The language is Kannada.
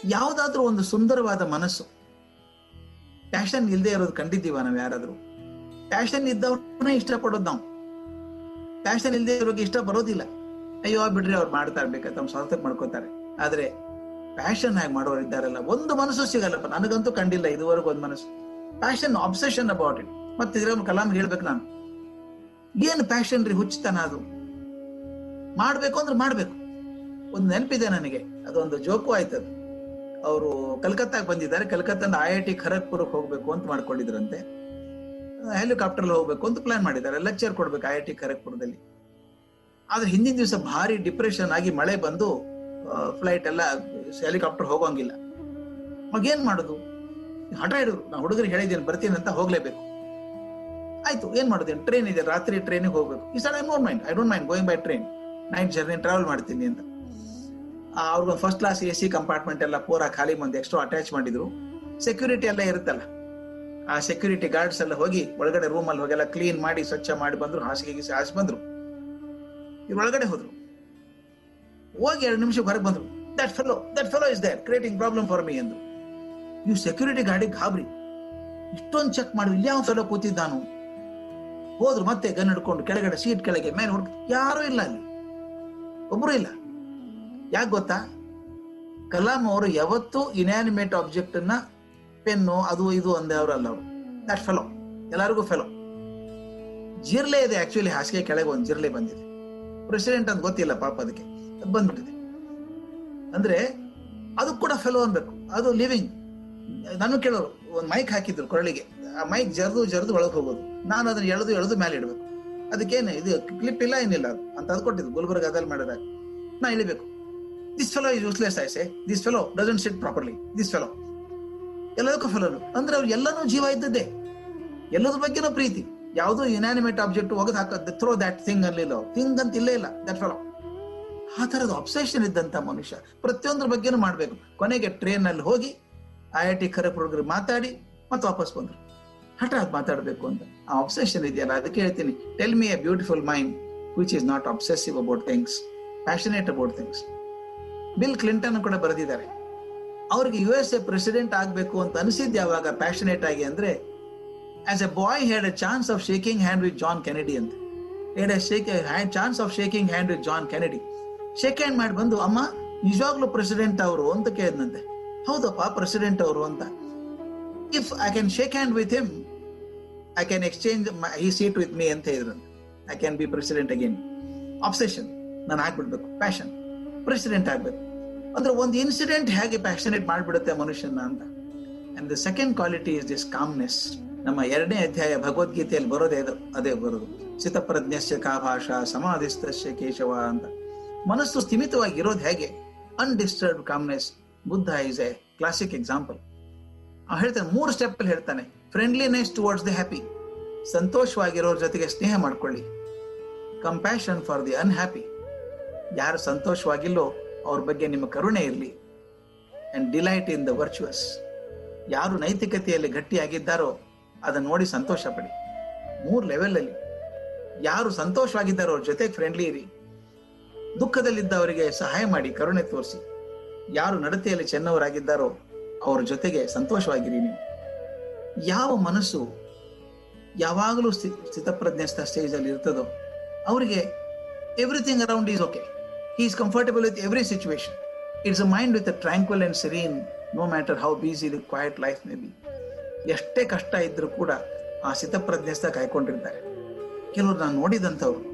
ಯಾವುದಾದ್ರೂ ಒಂದು ಸುಂದರವಾದ ಮನಸ್ಸು ಪ್ಯಾಷನ್ ಇಲ್ಲದೆ ಇರೋದು ಕಂಡಿದ್ದೀವ ನಾವು ಯಾರಾದ್ರೂ ಪ್ಯಾಷನ್ ಇದ್ದವ್ರನ್ನೇ ಇಷ್ಟಪಡೋದು ನಾವು ಪ್ಯಾಷನ್ ಇಲ್ಲದೆ ಇರೋಕೆ ಇಷ್ಟ ಬರೋದಿಲ್ಲ ಅಯ್ಯೋ ಬಿಡ್ರಿ ಅವ್ರು ಮಾಡ್ತಾ ಇರ್ಬೇಕು ತಮ್ಮ ಸ್ವಾರ್ಥ ಮಾಡ್ಕೋತಾರೆ ಆದ್ರೆ ಪ್ಯಾಷನ್ ಆಗಿ ಮಾಡೋರು ಇದ್ದಾರಲ್ಲ ಒಂದು ಮನಸ್ಸು ಸಿಗಲ್ಲಪ್ಪ ನನಗಂತೂ ಕಂಡಿಲ್ಲ ಇದುವರೆಗೂ ಒಂದು ಮನಸ್ಸು ಪ್ಯಾಷನ್ ಅಬ್ಸೆಷನ್ ಅಬೌಟ್ ಇಟ್ ಮತ್ತೆ ಇದ್ರ ಕಲಾಂ ಹೇಳ್ಬೇಕು ನಾನು ಏನು ಪ್ಯಾಷನ್ ರೀ ಹುಚ್ಚತನ ಅದು ಮಾಡ್ಬೇಕು ಅಂದ್ರೆ ಮಾಡ್ಬೇಕು ಒಂದು ನೆನಪಿದೆ ನನಗೆ ಅದೊಂದು ಜೋಕು ಆಯ್ತದು ಅವರು ಕಲ್ಕತ್ತಾಗ ಬಂದಿದ್ದಾರೆ ಕಲ್ಕತ್ತಾದ ಐ ಐ ಟಿ ಖರಗ್ಪುರಕ್ಕೆ ಹೋಗ್ಬೇಕು ಅಂತ ಮಾಡ್ಕೊಂಡಿದ್ರಂತೆ ಹೆಲಿಕಾಪ್ಟರ್ ಹೋಗ್ಬೇಕು ಅಂತ ಪ್ಲಾನ್ ಮಾಡಿದ್ದಾರೆ ಲೆಕ್ಚರ್ ಕೊಡ್ಬೇಕು ಐ ಐ ಟಿ ಖರಗ್ಪುರದಲ್ಲಿ ಆದ್ರೆ ಹಿಂದಿನ ದಿವಸ ಭಾರಿ ಡಿಪ್ರೆಷನ್ ಆಗಿ ಮಳೆ ಬಂದು ಫ್ಲೈಟ್ ಎಲ್ಲ ಹೆಲಿಕಾಪ್ಟರ್ ಹೋಗೋಂಗಿಲ್ಲ ಅವಾಗ ಏನ್ ಮಾಡುದು ಹಠ ಹಿಡಿದ್ರು ನಾ ಹುಡುಗರಿಗೆ ಹೇಳಿದ್ದೀನಿ ಬರ್ತೀನಿ ಅಂತ ಹೋಗ್ಲೇಬೇಕು ಆಯ್ತು ಏನ್ ಮಾಡೋದೇನು ಟ್ರೈನ್ ಇದೆ ರಾತ್ರಿ ಟ್ರೈನಿಗೆ ಹೋಗ್ಬೇಕು ಈ ಸಲ I don't mind I don't mind going by train night journey travel ಮಾಡ್ತೀನಿ ಅಂತ ಅವ್ರಿಗೊಂದು first class A C compartment ಎಲ್ಲ ಪೂರಾ ಖಾಲಿ ಮಂದಿ ಎಕ್ಸ್ಟ್ರಾ ಅಟ್ಯಾಚ್ ಮಾಡಿದ್ರು ಸೆಕ್ಯೂರಿಟಿ ಎಲ್ಲ ಇರುತ್ತಲ್ಲ ಆ ಸೆಕ್ಯೂರಿಟಿ ಗಾರ್ಡ್ಸ್ ಎಲ್ಲ ಹೋಗಿ ಒಳಗಡೆ ರೂಮ್ ಅಲ್ಲಿ ಹೋಗೆಲ್ಲ ಕ್ಲೀನ್ ಮಾಡಿ ಸ್ವಚ್ಛ ಮಾಡಿ ಬಂದ್ರು ಹಾಸಿಗೆ ಗೀಸಿ ಹಾಸಿ ಬಂದ್ರು ಇವ್ರು ಒಳಗಡೆ ಹೋದ್ರು ಹೋಗಿ ಎರಡು ನಿಮಿಷ ಹೊರಗೆ ಬಂದ್ರು that fellow that fellow is there creating problem for me ಎಂದು ನೀವು ಸೆಕ್ಯೂರಿಟಿ ಗಾಡಿ ಗಾಬರಿ ಇಷ್ಟೊಂದು ಚೆಕ್ ಮಾಡಿ ಇಲ್ಲಿ ಯಾವ ಫೆಲೋ ಕೂತಿದ್ದಾನು ಹೋದ್ರು ಮತ್ತೆ ಗನ್ ಹಿಡ್ಕೊಂಡು ಕೆಳಗಡೆ ಸೀಟ್ ಕೆಳಗೆ ಮೇಲೆ ಹುಡುಕ ಯಾರೂ ಇಲ್ಲ ಅಲ್ಲಿ ಒಬ್ರು ಇಲ್ಲ ಯಾಕೆ ಗೊತ್ತಾ ಕಲಾಂ ಅವರು ಯಾವತ್ತೂ ಇನ್ಯಾನಿಮೇಟ್ ಆಬ್ಜೆಕ್ಟ್ ಅನ್ನ ಪೆನ್ನು ಅದು ಇದು ಅಂದವರಲ್ಲ ಅವರು ದಟ್ ಫೆಲೋ ಎಲ್ಲರಿಗೂ ಫೆಲೋ ಜಿರ್ಲೆ ಇದೆ ಆಕ್ಚುಲಿ ಹಾಸಿಗೆ ಕೆಳಗೆ ಒಂದು ಜಿರ್ಲೆ ಬಂದಿದೆ ಪ್ರೆಸಿಡೆಂಟ್ ಅಂತ ಗೊತ್ತಿಲ್ಲ ಪಾಪ ಅದಕ್ಕೆ ಅದು ಬಂದ್ಬಿಟ್ಟಿದೆ ಅಂದ್ರೆ ಅದು ಕೂಡ ಫೆಲೋ ಅನ್ಬೇಕು ಅದು ಲಿವಿಂಗ್ ನಾನು ಕೇಳೋರು ಒಂದು ಮೈಕ್ ಹಾಕಿದ್ರು ಕೊರಳಿಗೆ ಆ ಮೈಕ್ ಜರ್ದು ಜರ್ದು ಒಳಗೆ ಹೋಗೋದು ನಾನು ಅದನ್ನ ಎಳೆದು ಎಳೆದು ಮೇಲೆ ಇಡಬೇಕು ಅದಕ್ಕೇನು ಇದು ಕ್ಲಿಪ್ ಇಲ್ಲ ಏನಿಲ್ಲ ಅದು ಅಂತ ಅದು ಕೊಟ್ಟಿದ್ದು ಗುಲ್ಬರ್ಗ ಅದಲ್ಲಿ ಮಾಡಿದಾಗ ನಾ ಇಳಿಬೇಕು this fellow is useless I say this fellow doesn't sit properly this fellow ಎಲ್ಲದಕ್ಕೂ ಫೆಲೋನು ಅಂದ್ರೆ ಅವ್ರು ಎಲ್ಲನೂ ಜೀವ ಇದ್ದದ್ದೇ ಎಲ್ಲದ್ರ ಬಗ್ಗೆನೂ ಪ್ರೀತಿ ಯಾವುದೋ ಇನಾನಿಮೇಟ್ ಆಬ್ಜೆಕ್ಟ್ ಒಗದ್ ಹಾಕೋದು ಥ್ರೋ ದಟ್ ಥಿಂಗ್ ಅಲ್ಲಿಲ್ಲ ಥಿಂಗ್ ಅಂತ ಇಲ್ಲೇ ಇಲ್ಲ ದಟ್ ಫೆಲೋ ಆ ತರದ ಅಬ್ಸೆಷನ್ ಇದ್ದಂತ ಮನುಷ್ಯ ಪ್ರತಿಯೊಂದ್ರ ಬಗ್ಗೆನೂ ಮಾಡ್ಬೇಕು ಕೊನೆಗೆ ಟ್ರೈನ್ ಅಲ್ಲಿ ಹೋಗಿ ಐ ಐ ಟಿ ಖರಗ್ಪುರ ಮಾತಾಡಿ ಮತ್ತೆ ವಾಪಸ್ ಬಂದ್ರು ಹಠಾತ್ ಮಾತಾಡ್ಬೇಕು ಅಂತ ಆ ಅಬ್ಸೆಷನ್ ಇದೆಯಲ್ಲ ಅದಕ್ಕೆ ಹೇಳ್ತೀನಿ tell me a beautiful mind which is not obsessive about things passionate about things Bill Clinton ಕೂಡ ಬರೆದಿದ್ದಾರೆ ಅವ್ರಿಗೆ ಯು ಎಸ್ ಎ ಪ್ರೆಸಿಡೆಂಟ್ ಆಗ್ಬೇಕು ಅಂತ ಅನಿಸಿದ್ ಯಾವಾಗ ಪ್ಯಾಷನೇಟ್ ಆಗಿ ಅಂದ್ರೆ as a boy had a chance of shaking hand with John Kennedy ಅಂತ had a shake chance of shaking hand with John Kennedy shake hand ಮಾಡಿ ಬಂದು ಅಮ್ಮ ನಿಜವಾಗ್ಲೂ ಪ್ರೆಸಿಡೆಂಟ್ ಅವರು ಅಂತ ಕೇಳಿದಂತೆ ಹೌದಪ್ಪ ಪ್ರೆಸಿಡೆಂಟ್ ಅವರು ಅಂತ if I can shake hand with him I can exchange ಈ ಸೀಟ್ ವಿತ್ ಮೀ ಅಂತ ಹೇಳಿದ್ರು I can be president again obsession ನಾನು ಆಗ್ಬಿಡ್ಬೇಕು ಪ್ಯಾಷನ್ ಪ್ರೆಸಿಡೆಂಟ್ ಆಗ್ಬೇಕು ಅಂದ್ರೆ ಒಂದು ಇನ್ಸಿಡೆಂಟ್ ಹೇಗೆ ಪ್ಯಾಷನೇಟ್ ಮಾಡಿಬಿಡುತ್ತೆ ಮನುಷ್ಯನ ಅಂತ and the second quality is this calmness ನಮ್ಮ ಎರಡನೇ ಅಧ್ಯಾಯ ಭಗವದ್ಗೀತೆಯಲ್ಲಿ ಬರೋದೇ ಅದು ಅದೇ ಬರೋದು ಚಿತ್ತಪ್ರಜ್ಞಸ್ಯ ಕಾ ಭಾಷಾ ಸಮಾಧಿಸ್ತಸ್ಯ ಕೇಶವ ಅಂತ ಮನಸ್ಸು ಸ್ಥಿಮಿತವಾಗಿರೋದು ಹೇಗೆ undisturb calmness Buddha is a classic example ಹೇಳ್ತಾನೆ ಮೂರು ಸ್ಟೆಪ್ ಅಲ್ಲಿ ಹೇಳ್ತಾನೆ ಫ್ರೆಂಡ್ಲಿನೆಸ್ ಟುವರ್ಡ್ಸ್ ದಿ ಹ್ಯಾಪಿ ಸಂತೋಷವಾಗಿರೋರ ಜೊತೆಗೆ ಸ್ನೇಹ ಮಾಡ್ಕೊಳ್ಳಿ ಕಂಪ್ಯಾಷನ್ ಫಾರ್ ದಿ ಅನ್ಹ್ಯಾಪಿ ಯಾರು ಸಂತೋಷವಾಗಿಲ್ಲೋ ಅವ್ರ ಬಗ್ಗೆ ನಿಮ್ಮ ಕರುಣೆ ಇರಲಿ and delight in the virtuous ಯಾರು ನೈತಿಕತೆಯಲ್ಲಿ ಗಟ್ಟಿಯಾಗಿದ್ದಾರೋ ಅದನ್ನ ನೋಡಿ ಸಂತೋಷ ಪಡಿ ಮೂರ್ ಲೆವೆಲ್ ಅಲ್ಲಿ ಯಾರು ಸಂತೋಷವಾಗಿದ್ದಾರೋ ಅವ್ರ ಜೊತೆಗೆ ಫ್ರೆಂಡ್ಲಿ ಇರಿ ದುಃಖದಲ್ಲಿದ್ದವರಿಗೆ ಸಹಾಯ ಮಾಡಿ ಕರುಣೆ ತೋರಿಸಿ ಯಾರು ನಡತೆಯಲ್ಲಿ ಚೆನ್ನವರಾಗಿದ್ದಾರೋ ಅವ್ರ ಜೊತೆಗೆ ಸಂತೋಷವಾಗಿರಿ ನೀವು ಯಾವ ಮನಸ್ಸು ಯಾವಾಗಲೂ ಸ್ಥಿತಪ್ರಜ್ಞಸ್ಥ ಸ್ಟೇಜ್ ಅಲ್ಲಿ ಇರ್ತದೋ ಅವರಿಗೆ everything around is okay he is comfortable with every situation. It's a mind with a tranquil and serene, no matter how busy the quiet life may be. ಎಷ್ಟೇ ಕಷ್ಟ ಇದ್ರೂ ಕೂಡ ಆ ಸ್ಥಿತಪ್ರಜ್ಞಸ್ಥ ಕಾಯ್ಕೊಂಡಿರ್ತಾರೆ ಕೆಲವರು ನಾನು ನೋಡಿದಂಥವ್ರು